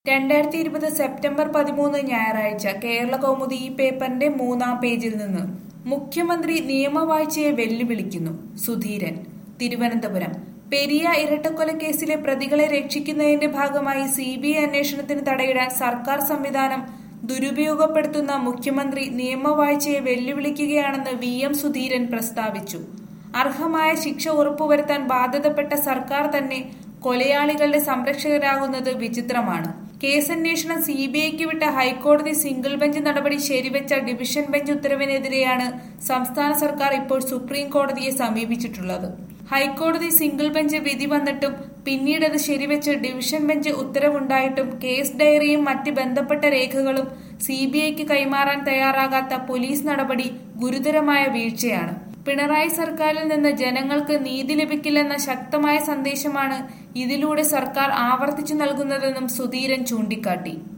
രണ്ടായിരത്തി ഇരുപത് സെപ്റ്റംബർ പതിമൂന്ന് ഞായറാഴ്ച കേരള കൗമുദി ഈ പേപ്പറിന്റെ മൂന്നാം പേജിൽ നിന്ന് മുഖ്യമന്ത്രി നിയമവാഴ്ചയെ വെല്ലുവിളിക്കുന്നു സുധീരൻ തിരുവനന്തപുരം പെരിയ ഇരട്ടക്കൊലക്കേസിലെ പ്രതികളെ രക്ഷിക്കുന്നതിന്റെ ഭാഗമായി സി ബി ഐ അന്വേഷണത്തിന് തടയിടാൻ സർക്കാർ സംവിധാനം ദുരുപയോഗപ്പെടുത്തുന്ന മുഖ്യമന്ത്രി നിയമവാഴ്ചയെ വെല്ലുവിളിക്കുകയാണെന്ന് വി എം സുധീരൻ പ്രസ്താവിച്ചു അർഹമായ ശിക്ഷ ഉറപ്പുവരുത്താൻ ബാധ്യതപ്പെട്ട സർക്കാർ തന്നെ കൊലയാളികളുടെ സംരക്ഷകരാകുന്നത് വിചിത്രമാണ് കേസന്വേഷണം സി ബി ഐക്ക് വിട്ട ഹൈക്കോടതി സിംഗിൾ ബെഞ്ച് നടപടി ശരിവെച്ച ഡിവിഷൻ ബെഞ്ച് ഉത്തരവിനെതിരെയാണ് സംസ്ഥാന സർക്കാർ ഇപ്പോൾ സുപ്രീം കോടതിയെ സമീപിച്ചിട്ടുള്ളത് ഹൈക്കോടതി സിംഗിൾ ബെഞ്ച് വിധി വന്നിട്ടും പിന്നീട് അത് ശരിവെച്ച് ഡിവിഷൻ ബെഞ്ച് ഉത്തരവുണ്ടായിട്ടും കേസ് ഡയറിയും മറ്റ് ബന്ധപ്പെട്ട രേഖകളും സി ബി ഐക്ക് കൈമാറാൻ തയ്യാറാകാത്ത പോലീസ് നടപടി ഗുരുതരമായ വീഴ്ചയാണ് പിണറായി സർക്കാരിൽ നിന്ന് ജനങ്ങൾക്ക് നീതി ലഭിക്കില്ലെന്ന ശക്തമായ സന്ദേശമാണ് ഇതിലൂടെ സർക്കാർ ആവർത്തിച്ചു നൽകുന്നതെന്നും സുധീരൻ ചൂണ്ടിക്കാട്ടി